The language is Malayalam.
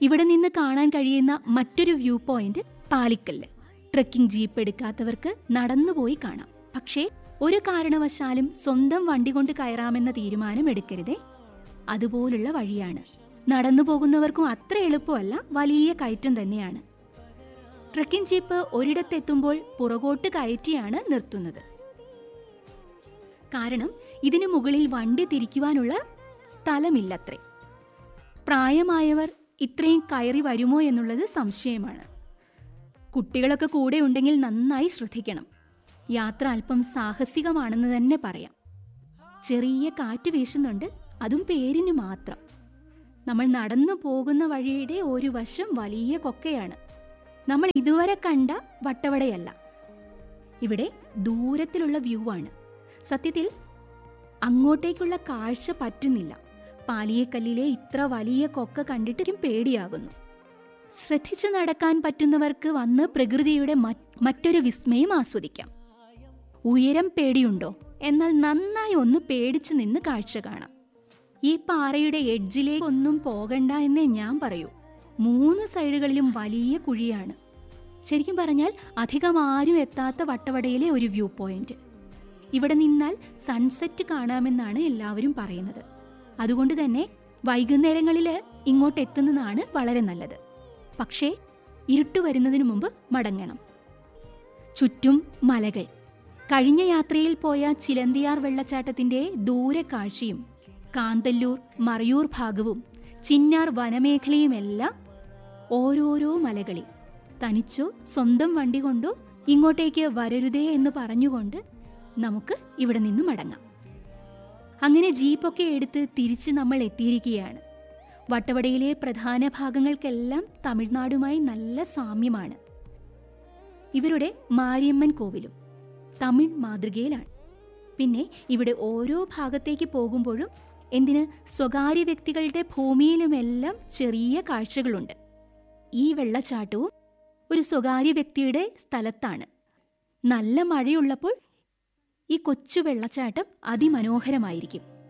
ഇവിടെ നിന്ന് കാണാൻ കഴിയുന്ന മറ്റൊരു view point Palikkal trekking jeep എടുക്കാത്തവർക്ക് നടന്നുപോയി കാണാം പക്ഷേ ഒരു കാരണവശാലും സ്വന്തം വണ്ടി കൊണ്ട് കയറാമെന്ന തീരുമാനം എടുക്കരുതേ അതുപോലുള്ള വഴിയാണ് നടന്നു പോകുന്നവർക്കും അത്ര എളുപ്പമല്ല വലിയ കയറ്റം തന്നെയാണ് ട്രെക്കിംഗ് ജീപ്പ് ഒരിടത്തെത്തുമ്പോൾ പുറകോട്ട് കയറ്റിയാണ് നിർത്തുന്നത് കാരണം ഇതിനു മുകളിൽ വണ്ടി തിരിക്കുവാനുള്ള സ്ഥലമില്ലത്രേ പ്രായമായവർ ഇത്രയും കയറി വരുമോ എന്നുള്ളത് സംശയമാണ് കുട്ടികളൊക്കെ കൂടെ ഉണ്ടെങ്കിൽ നന്നായി ശ്രദ്ധിക്കണം യാത്ര അല്പം സാഹസികമാണെന്ന് തന്നെ പറയാം ചെറിയ കാറ്റ് വീശുന്നുണ്ട് അതും പേരിന് മാത്രം നമ്മൾ നടന്നു പോകുന്ന വഴിയുടെ ഒരു വശം വലിയ കൊക്കയാണ് നമ്മൾ ഇതുവരെ കണ്ട വട്ടവടയല്ല ഇവിടെ ദൂരത്തിലുള്ള വ്യൂ ആണ് സത്യത്തിൽ അങ്ങോട്ടേക്കുള്ള കാഴ്ച പറ്റുന്നില്ല പാലിയക്കല്ലിലെ ഇത്ര വലിയ കൊക്ക കണ്ടിട്ടും പേടിയാകുന്നു ശ്രദ്ധിച്ചു നടക്കാൻ പറ്റുന്നവർക്ക് വന്ന് പ്രകൃതിയുടെ മറ്റ് മറ്റൊരു വിസ്മയം ആസ്വദിക്കാം ഉയരം പേടിയുണ്ടോ എന്നാൽ നന്നായി ഒന്ന് പേടിച്ചു നിന്ന് കാഴ്ച കാണാം ഈ പാറയുടെ എഡ്ജിലേക്കൊന്നും പോകണ്ട എന്നേ ഞാൻ പറയൂ മൂന്ന് സൈഡുകളിലും വലിയ കുഴിയാണ് ശരിക്കും പറഞ്ഞാൽ അധികം ആരും എത്താത്ത വട്ടവടയിലെ ഒരു വ്യൂ പോയിന്റ് ഇവിടെ നിന്നാൽ സൺസെറ്റ് കാണാമെന്നാണ് എല്ലാവരും പറയുന്നത് അതുകൊണ്ട് തന്നെ വൈകുന്നേരങ്ങളിൽ ഇങ്ങോട്ട് എത്തുന്നതാണ് വളരെ നല്ലത് പക്ഷേ ഇരുട്ട് വരുന്നതിനു മുമ്പ് മടങ്ങണം ചുറ്റും മലകൾ കഴിഞ്ഞ യാത്രയിൽ പോയ ചിലന്തിയാർ വെള്ളച്ചാട്ടത്തിന്റെ ദൂരക്കാഴ്ചയും കാന്തല്ലൂർ മറയൂർ ഭാഗവും ചിന്നാർ വനമേഖലയുമെല്ലാം ഓരോരോ മലകളിൽ തനിച്ചോ സ്വന്തം വണ്ടി കൊണ്ടോ ഇങ്ങോട്ടേക്ക് വരരുതേ എന്ന് പറഞ്ഞുകൊണ്ട് നമുക്ക് ഇവിടെ നിന്ന് മടങ്ങാം അങ്ങനെ ജീപ്പൊക്കെ എടുത്ത് തിരിച്ച് നമ്മൾ എത്തിയിരിക്കുകയാണ് വട്ടവടയിലെ പ്രധാന ഭാഗങ്ങൾക്കെല്ലാം തമിഴ്നാടുമായി നല്ല സാമ്യമാണ് ഇവരുടെ മാരിയമ്മൻ കോവിലും തമിഴ് മാതൃകയിലാണ് പിന്നെ ഇവിടെ ഓരോ ഭാഗത്തേക്ക് പോകുമ്പോഴും എന്തിന് സ്വകാര്യ വ്യക്തികളുടെ ഭൂമിയിലുമെല്ലാം ചെറിയ കാഴ്ചകളുണ്ട് ഈ വെള്ളച്ചാട്ടവും ഒരു സ്വകാര്യ വ്യക്തിയുടെ സ്ഥലത്താണ് നല്ല മഴയുള്ളപ്പോൾ ഈ കൊച്ചു വെള്ളച്ചാട്ടം അതിമനോഹരമായിരിക്കും